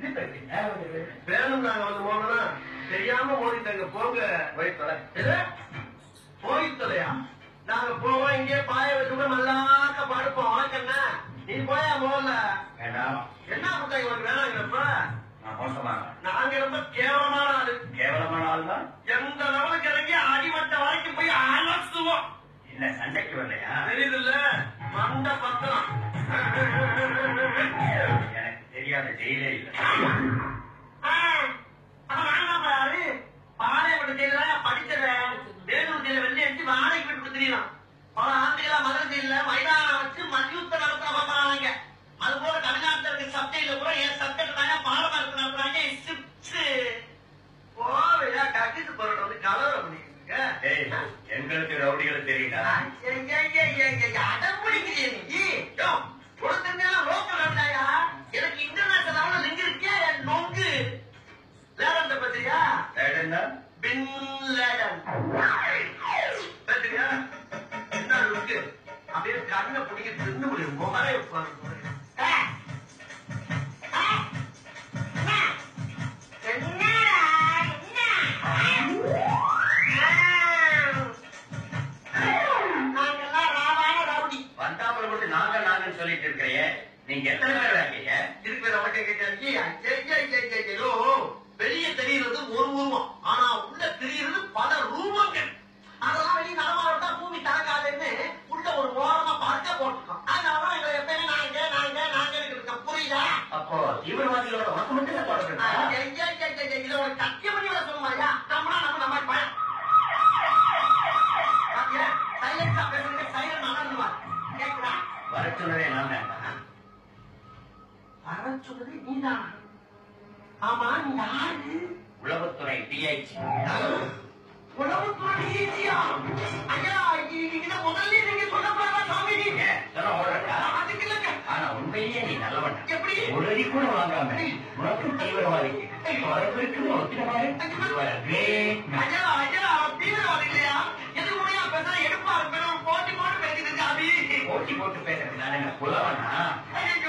வேணும் நாங்க வந்து போனோம்னா தெரியாம ஓடிட்டாங்க போங்க போய் தொலை எது? போய் தொலையா நாங்க போவோம் இங்கே பாய வச்சுட்டு நல்லாக்க படுப்போம் உனக்கு என்ன நீ போயா போகல வேண்டாம் என்ன கொடுத்தாங்க உனக்கு வேணாங்கிறப்ப நான் மோசமான நாங்க ரொம்ப கேவலமான ஆளு கேவலமான ஆள் தான் எந்த லெவலுக்கு இறங்கி அடிமட்ட வரைக்கும் போய் அலசுவோம் என்ன சண்டைக்கு வரலையா தெரியுதுல்ல மண்ட பத்திரம் எனக்கு தெரியாத ஜெயிலே இல்லை பாளையப்பட்ட ஜெயில படிச்சத வேலூர் ஜெயில வெளியே வச்சு வாடகைக்கு விட்டு தெரியலாம் பல ஆண்டுகளா மதுரை ஜெயில மைதானம் வச்சு மல்யுத்த நடத்த பார்ப்பாங்க அது போல தமிழ்நாட்டில் இருக்க சப்ஜெக்ட்ல கூட என் சப்ஜெக்ட் தாங்க பாடமா இருக்கு நடத்துறாங்க சிப்ஸ் போவையா கட்டிட்டு போறது வந்து கலவரம் பண்ணிக்கிட்டு ஏய் இருக்க. எங்களுக்கு ரவுடிகள் தெரியுதா எனக்கு இன்டர்நேஷனல் லெவல்ல லிங்க் இருக்கே நொங்கு லேடன் பத்திரியா வேடன்னா பின் லேடன் பத்திரியா என்ன லுக்கு அப்படியே கண்ணை பிடிக்க தின்னு முடியும் முகரே நாங்கெல்லாம் ராவான ரவுடி வந்தாமல் மட்டும் நாங்க நாங்கன்னு சொல்லிட்டு இருக்கிறீங்க நீங்க எத்தனை பேர் இருக்கீங்க இருக்கிற வழக்கை கேட்டோ வெளியே தெரிகிறது ஒரு உருவம் ஆனா உள்ள தெரிகிறது பல ரூபங்கள் அதெல்லாம் வெளியே நடமாட்டா பூமி தாங்காதுன்னு உள்ள ஒரு ஓரமா பார்க்க போட்டுருக்கோம் அதனால எங்களை எப்பயுமே நாங்க நாங்க நாங்க இருக்க புரியுதா அப்போ தீவிரவாதிகளோட உனக்கு மட்டும் தான் தொடர்பு ஐயா, ஐயா, ஐயா, ஐயா, இதை ஒரு சத்தியம் பண்ணி வர சொல்லுமாயா நம்மளா நம்ம நம்ம பயம் பாத்தியா? silent ஆ பேசுறதுக்கு silent நடந்துவா. கேக்குதா? வர சொன்னதே நான் தான் வர சொன்னது நீதான் ஆமா நீ யாரு உளவுத்துறை டிஐஜி உணவுத்துறை ஈஸியா ஐயா நீங்க முதல்ல நீங்க சொல்லக்கூடாதா சாமி ஏன் சொல்ல ஓடுறா அதுக்கு இல்லைங்க ஆனா உண்மையிலேயே நீ நல்லவன் எப்படி ஒரு அடி கூட வாங்காம உனக்கு தீவிரவாதிக்கு வரவிற்கு ஒத்திரமாக You are a great man. ஐயா ஐயா தீவிரவாதி இல்லையா எது உடையா பேசுற எடுப்பா இருக்கணும் போட்டி போட்டு பேசிட்டு இருக்காபி போட்டி போட்டு பேசுறது நான் என்ன புலவனா ஐயா